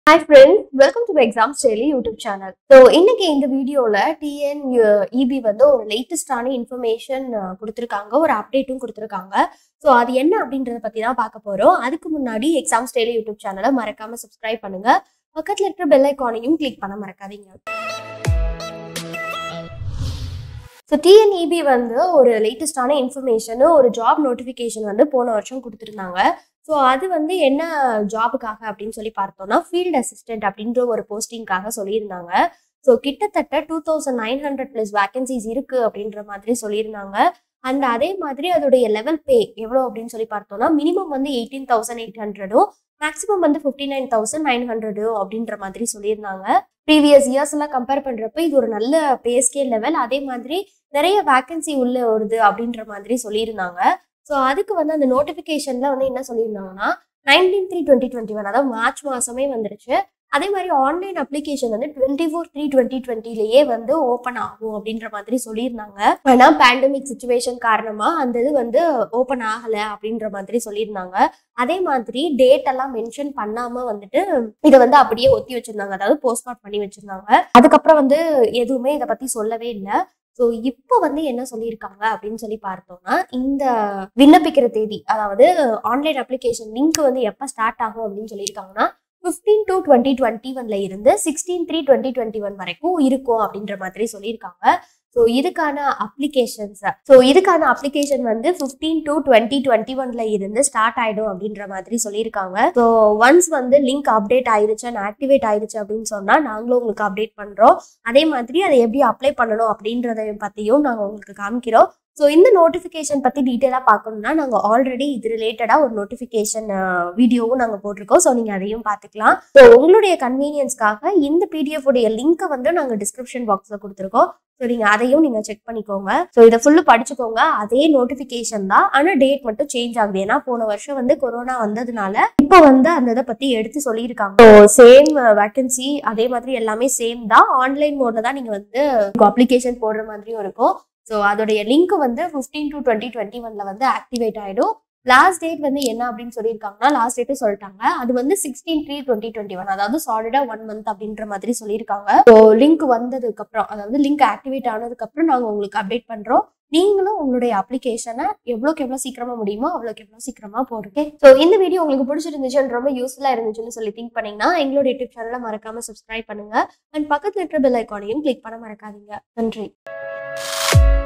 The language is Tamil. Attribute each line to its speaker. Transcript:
Speaker 1: hi friends welcome to exams daily YouTube channel so இன்னைக்கு இந்த வீடியோவில் டிஎன் இபி வந்து ஒரு லேட்டஸ்டான இன்ஃபர்மேஷன் கொடுத்துருக்காங்க ஒரு அப்டேட்டும் கொடுத்துருக்காங்க ஸோ அது என்ன அப்படின்றத பற்றி தான் பார்க்க போகிறோம் அதுக்கு முன்னாடி எக்ஸாம்ஸ் டெய்லி யூடியூப் சேனலை மறக்காம சப்ஸ்கிரைப் பண்ணுங்க பக்கத்தில் இருக்கிற பெல் ஐக்கானையும் கிளிக் பண்ண மறக்காதீங்க ஸோ டிஎன்இபி வந்து ஒரு லேட்டஸ்டான இன்ஃபர்மேஷனு ஒரு ஜாப் நோட்டிஃபிகேஷன் வந்து போன வருஷம் கொடுத்துருந்தாங்க ஸோ அது வந்து என்ன ஜாபுக்காக அப்படின்னு சொல்லி பார்த்தோம்னா ஃபீல்ட் அசிஸ்டன்ட் அப்படின்ற ஒரு போஸ்டிங்காக சொல்லியிருந்தாங்க ஸோ கிட்டத்தட்ட two thousand nine hundred plus vacancies இருக்கு அப்படின்ற மாதிரி சொல்லியிருந்தாங்க அண்ட் அதே மாதிரி அதோடைய லெவல் பே எவ்வளோ அப்படின்னு சொல்லி பார்த்தோம்னா மினிமம் வந்து எயிட்டீன் தௌசண்ட் எயிட் ஹண்ட்ரடும் மேக்ஸிமம் வந்து ஃபிஃப்டி நைன் தௌசண்ட் நைன் ஹண்ட்ரடும் அப்படின்ற மாதிரி சொல்லியிருந்தாங்க ப்ரீவியஸ் இயர்ஸ் எல்லாம் கம்பேர் பண்ணுறப்ப இது ஒரு நல்ல பே ஸ்கேல் லெவல் அதே மாதிரி நிறைய வேகன்சி உள்ள வருது அப்படின்ற மாதிரி சொல்லியிருந்தாங்க ஸோ அதுக்கு வந்து அந்த நோட்டிஃபிகேஷன்ல வந்து என்ன சொல்லியிருந்தாங்கன்னா nineteen three twenty twenty one அதாவது மார்ச் மாசமே வந்துருச்சு அதே மாதிரி ஆன்லைன் அப்ளிகேஷன் வந்து டுவெண்ட்டி ஃபோர் த்ரீ டுவெண்ட்டி டுவெண்ட்டிலேயே வந்து ஓப்பன் ஆகும் அப்படின்ற மாதிரி சொல்லியிருந்தாங்க ஆனால் பேண்டமிக் சுச்சுவேஷன் காரணமா அந்த இது வந்து ஓப்பன் ஆகலை அப்படின்ற மாதிரி சொல்லியிருந்தாங்க அதே மாதிரி டேட் எல்லாம் மென்ஷன் பண்ணாம வந்துட்டு இதை வந்து அப்படியே ஒத்தி வச்சிருந்தாங்க அதாவது போஸ்ட்மார்ட் பண்ணி வச்சிருந்தாங்க அதுக்கப்புறம் வந்து எதுவுமே இதை பத்தி சொல்லவே இல்லை ஸோ இப்போ வந்து என்ன சொல்லியிருக்காங்க அப்படின்னு சொல்லி பார்த்தோம்னா இந்த விண்ணப்பிக்கிற தேதி அதாவது ஆன்லைன் அப்ளிகேஷன் லிங்க் வந்து எப்போ ஸ்டார்ட் ஆகும் அப்படின்னு சொல்லியிருக்காங்கன்னா ஃபிஃப்டீன் டு டுவெண்ட்டி டுவெண்ட்டி ஒன்ல இருந்து sixteen three twenty twenty one வரைக்கும் இருக்கும் அப்படின்ற மாதிரி சொல்லியிருக்காங்க ஸோ இதுக்கான அப்ளிகேஷன்ஸ் ஸோ இதுக்கான அப்ளிகேஷன் வந்து ஃபிஃப்டீன் டு டுவெண்ட்டி டுவெண்ட்டி ஒன்ல இருந்து ஸ்டார்ட் ஆயிடும் அப்படின்ற மாதிரி சொல்லியிருக்காங்க ஸோ ஒன்ஸ் வந்து லிங்க் அப்டேட் ஆயிருச்சு அண்ட் ஆக்டிவேட் ஆயிருச்சு அப்படின்னு சொன்னா நாங்களும் உங்களுக்கு அப்டேட் பண்றோம் அதே மாதிரி அதை எப்படி அப்ளை பண்ணணும் அப்படின்றத பத்தியும் நாங்கள் உங்களுக்கு காமிக்கிறோம் ஸோ இந்த நோட்டிஃபிகேஷன் பற்றி டீட்டெயிலாக பார்க்கணும்னா நாங்கள் ஆல்ரெடி இது ரிலேட்டடாக ஒரு நோட்டிஃபிகேஷன் வீடியோவும் நாங்கள் போட்டிருக்கோம் ஸோ நீங்கள் அதையும் பார்த்துக்கலாம் ஸோ உங்களுடைய கன்வீனியன்ஸ்க்காக இந்த பிடிஎஃப் உடைய லிங்க்கை வந்து நாங்கள் டிஸ்கிரிப்ஷன் பாக்ஸில் கொடுத்துருக்கோம் ஸோ நீங்கள் அதையும் நீங்கள் செக் பண்ணிக்கோங்க ஸோ இதை ஃபுல்லு படிச்சுக்கோங்க அதே நோட்டிஃபிகேஷன் தான் ஆனால் டேட் மட்டும் சேஞ்ச் ஆகுது ஏன்னா போன வருஷம் வந்து கொரோனா வந்ததுனால இப்போ வந்து அந்த இதை பற்றி எடுத்து சொல்லியிருக்காங்க ஸோ சேம் வேக்கன்சி அதே மாதிரி எல்லாமே சேம் தான் ஆன்லைன் மோட்ல தான் நீங்கள் வந்து அப்ளிகேஷன் போடுற மாதிரியும் இருக்கும் ஸோ அதோடைய லிங்க் வந்து ஃபிஃப்டீன் டு டுவெண்ட்டி டுவெண்ட்டி ஒன்ல வந்து ஆக்டிவேட் ஆயிடும் லாஸ்ட் டேட் வந்து என்ன அப்படின்னு சொல்லியிருக்காங்கன்னா லாஸ்ட் டேட்டு சொல்லிட்டாங்க அது வந்து sixteen three twenty twenty one அதாவது சாலிடா ஒன் மந்த் அப்படின்ற மாதிரி சொல்லியிருக்காங்க ஸோ லிங்க் வந்ததுக்கு அப்புறம் அதாவது லிங்க் ஆக்டிவேட் ஆனதுக்கு அப்புறம் நாங்கள் உங்களுக்கு அப்டேட் பண்றோம் நீங்களும் உங்களுடைய அப்ளிகேஷனை எவ்வளோக்கு எவ்வளோ சீக்கிரமா முடியுமோ அவ்வளோக்கு எவ்வளோ சீக்கிரமா போடுங்க ஸோ இந்த வீடியோ உங்களுக்கு பிடிச்சிருந்துச்சு ரொம்ப யூஸ்ஃபுல்லாக இருந்துச்சுன்னு சொல்லி திங்க் பண்ணீங்கன்னா எங்களோட யூடியூப் சேனலை மறக்காம சப்ஸ்கிரைப் பண்ணுங்க அண்ட் பக்கத்துல இருக்கிற பெல் ஐக்கானையும் கிளிக் பண்ண மறக்காதீங்க நன்றி